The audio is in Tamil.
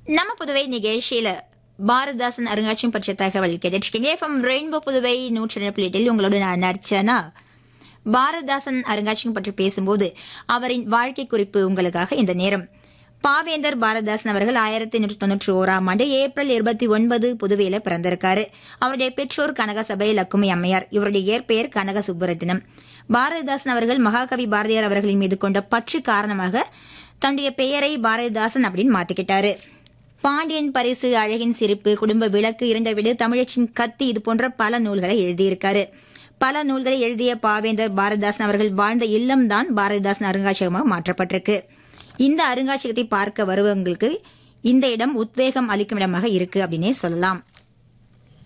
நம்ம புதுவை நிகழ்ச்சியில பாரதிதாசன் அருங்காட்சியம் பற்றிய தகவல் கேட்டுருக்கீங்க எஃப்எம் ரெயின்போ புதுவை நூற்றி ரெண்டு புள்ளிட்டில் உங்களோட நான் நடிச்சேனா பாரதிதாசன் அருங்காட்சியம் பற்றி பேசும்போது அவரின் வாழ்க்கை குறிப்பு உங்களுக்காக இந்த நேரம் பாவேந்தர் பாரதிதாசன் அவர்கள் ஆயிரத்தி எண்ணூற்றி தொன்னூற்றி ஓராம் ஆண்டு ஏப்ரல் இருபத்தி ஒன்பது புதுவையில பிறந்திருக்காரு அவருடைய பெற்றோர் கனகசபை லக்குமி அம்மையார் இவருடைய இயற்பெயர் கனக சுப்புரத்தினம் பாரதிதாசன் அவர்கள் மகாகவி பாரதியார் அவர்களின் மீது கொண்ட பற்று காரணமாக தன்னுடைய பெயரை பாரதிதாசன் அப்படின்னு மாத்திக்கிட்டாரு பாண்டியன் பரிசு அழகின் சிரிப்பு குடும்ப விளக்கு இரண்ட வீடு தமிழச்சின் கத்தி இது போன்ற பல நூல்களை எழுதியிருக்காரு பல நூல்களை எழுதிய பாவேந்தர் பாரதிதாசன் அவர்கள் வாழ்ந்த இல்லம்தான் பாரதிதாசன் அருங்காட்சியகமாக மாற்றப்பட்டிருக்கு இந்த அருங்காட்சியகத்தை பார்க்க வருவவங்களுக்கு இந்த இடம் உத்வேகம் அளிக்கும் இடமாக இருக்கு அப்படின்னே சொல்லலாம்